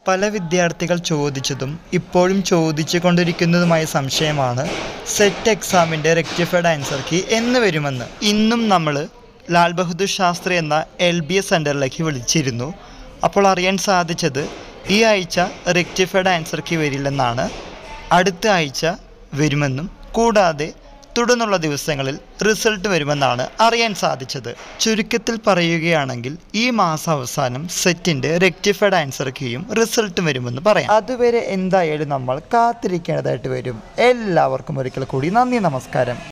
പല വിദ്യാർത്ഥികൾ ചോദിച്ചതും ഇപ്പോഴും ചോദിച്ചു കൊണ്ടിരിക്കുന്നതുമായ സംശയമാണ് സെറ്റ് എക്സാമിൻ്റെ റെക്ടിഫൈഡ് ആൻസർ കീ എന്ന് വരുമെന്ന് ഇന്നും നമ്മൾ ലാൽ ബഹദൂർ ശാസ്ത്രി എന്ന എൽ ബി എസ് സെൻറ്ററിലേക്ക് വിളിച്ചിരുന്നു അപ്പോൾ അറിയാൻ സാധിച്ചത് ഈ ആഴ്ച റെക്ടിഫൈഡ് ആൻസർ കീ വരില്ലെന്നാണ് അടുത്ത ആഴ്ച വരുമെന്നും കൂടാതെ തുടർന്നുള്ള ദിവസങ്ങളിൽ റിസൾട്ട് വരുമെന്നാണ് അറിയാൻ സാധിച്ചത് ചുരുക്കത്തിൽ പറയുകയാണെങ്കിൽ ഈ മാസം അവസാനം സെറ്റിൻ്റെ റെക്ടിഫൈഡ് ആൻസർ കീയും റിസൾട്ടും വരുമെന്ന് പറയാം അതുവരെ എന്തായാലും നമ്മൾ കാത്തിരിക്കേണ്ടതായിട്ട് വരും എല്ലാവർക്കും ഒരിക്കൽ കൂടി നന്ദി നമസ്കാരം